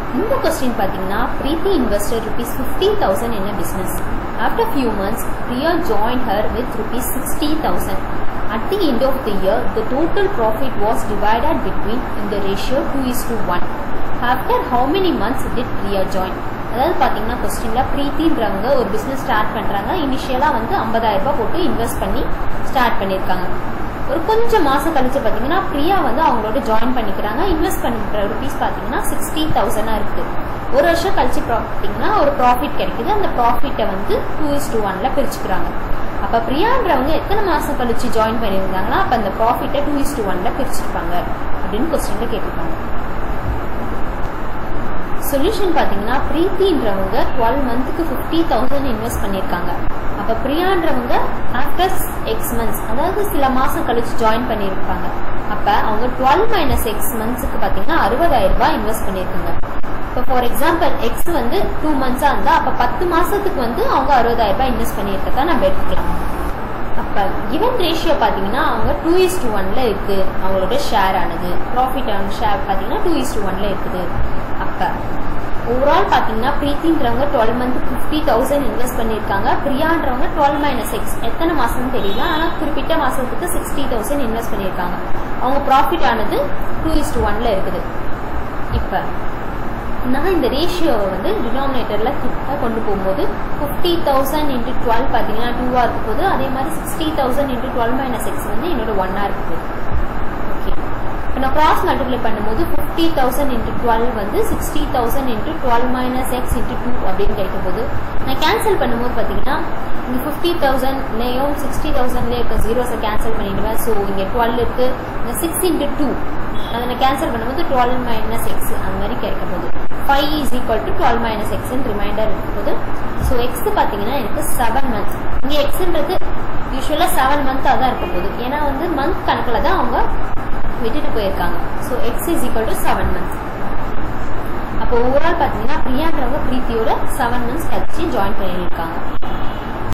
இந்த கொஸ்டின் பார்த்தீங்கன்னா Preethi investor rupees fifty thousand in business after few months Priya join her with rupees sixty thousand At the end of the year, the total profit was divided between in the ratio 2 is to 1. After how many months did Priya join? அதாவது பார்த்தீங்கன்னா கொஸ்டினில் ப்ரீத்தின்றவங்க ஒரு business start பண்ணுறாங்க இனிஷியலாக வந்து 50000 ரூபாய் போட்டு invest பண்ணி ஸ்டார்ட் பண்ணியிருக்காங்க ஒரு கொஞ்சம் மாதம் கழிச்சு பார்த்தீங்கன்னா பிரியா வந்து அவங்களோட ஜாயின் பண்ணிக்கிறாங்க இன்வெஸ்ட் பண்ணுற ருபீஸ் பார்த்தீங்கன்னா சிக்ஸ்டி தௌசண்டாக இருக்குது ஒரு வருஷம் கழிச்சு பார்த்தீங்கன்னா ஒரு ப்ராஃபிட் கிடைக்குது அந்த ப்ராஃபிட்டை வந்து டூ இஸ் டூ ஒனில் பிரிச்சுக்கிறாங்க அப்போ பிரியான்றவங்க எத்தனை மாதம் கழிச்சு ஜாயின் பண்ணியிருந்தாங்கன்னா அப்போ அந்த ப்ராஃபிட்டை டூ இஸ் டூ ஒனில் பிரிச்சிருப்பாங்க அப்படின்னு கொஸ்டினில் கேட்டிருப்பாங்க சொல்யூஷன் பார்த்தீங்கன்னா பிரீத்தின்றவங்க டுவெல் மந்த்துக்கு ஃபிஃப்டி தௌசண்ட் இன்வெஸ்ட் பண்ணியிருக்காங்க அப்போ பிரியான்றவங்க ஆஃப்டர் எக்ஸ் மந்த்ஸ் அதாவது சில மாதம் கழிச்சு ஜாயின் பண்ணியிருப்பாங்க அப்போ அவங்க டுவெல் மைனஸ் எக்ஸ் மந்த்ஸுக்கு பார்த்தீங்கன்னா அறுபதாயிரம் ரூபாய் இன்வெஸ்ட் பண்ணியிருக்காங்க இப்போ ஃபார் எக்ஸாம்பிள் எக்ஸ் வந்து டூ மந்த்ஸாக இருந்தால் அப்போ பத்து மாதத்துக்கு வந்து அவங்க அறுபதாயிரம் ரூபாய் இன்வெஸ்ட் பண்ணியிருக்கதா நம்ம எடுத்துக்கலாம் அப்போ கிவன் ரேஷியோ பார்த்தீங்கன்னா அவங்க டூ இஸ் டூ ஒனில் இருக்குது அவங்களோட ஷேர் ஆனது ப்ராஃபிட் ஆன ஷேர் பார்த்தீங்கன்னா டூ இஸ் டூ ஒனில் இருக்குது அப்போ ஓவரால் பார்த்தீங்கன்னா ப்ரீத்தின்றவங்க twelve month fifty thousand invest பண்ணியிருக்காங்க பிரியான்றவங்க டுவெல் மைனஸ் எக்ஸ் எத்தனை மாதம்னு தெரியல ஆனால் குறிப்பிட்ட மாதத்துக்கு சிக்ஸ்டி தௌசண்ட் இன்வெஸ்ட் பண்ணியிருக்காங்க அவங்க ப்ராஃபிட் ஆனது டூ இஸ் டூ ஒனில் இருக்குது இப்போ நான் இந்த ரேஷியோவை வந்து டினாமினேட்டரில் கிட்ட கொண்டு போகும்போது ஃபிஃப்டி தௌசண்ட் இன்ட்டு டுவெல் பார்த்தீங்கன்னா டூவாக இருக்க போது அதே மாதிரி sixty thousand into twelve minus X வந்து என்னோட ஒன்னாக இருக்குது ஓகே இப்போ நான் கிராஸ் மல்டிப்ளை பண்ணும்போது ஃபிஃப்டி தௌசண்ட் இன்ட்டு டுவெல் வந்து sixty thousand into twelve minus X into two அப்படின்னு கிடைக்கும் போது நான் கேன்சல் பண்ணும்போது பார்த்தீங்கன்னா இங்கே ஃபிஃப்டி தௌசண்ட்லேயும் சிக்ஸ்டி தௌசண்ட்லேயே இருக்க ஜீரோஸை கேன்சல் பண்ணிடுவேன் ஸோ இங்கே டுவெல் இருக்குது இந்த சிக்ஸ் இன்ட்டு டூ அதை நான் கேன்சல் பண்ணும்போது டுவெல் மைனஸ் எக்ஸ் அந்த மாதிரி கிடைக்க போகுது five is equal to twelve minus எக்ஸ்ன்னு ரிமைண்டர் இருக்கும் போது ஸோ எக்ஸ் பார்த்தீங்கன்னா எனக்கு செவன் மந்த்ஸ் இங்கே எக்ஸுன்றது யூஸ்வலாக செவன் மந்த்தாக தான் இருக்க போகுது ஏன்னா வந்து மந்த் கணக்கில் தான் அவங்க விட்டுட்டு போயிருக்காங்க so X is equal to seven months அப்போ ஓவரால் பார்த்தீங்கன்னா பிரியான்றவங்க பிரீத்தியோட செவன் மந்த்ஸ் கழிச்சு ஜாயின் பண்ணியிருக்காங்க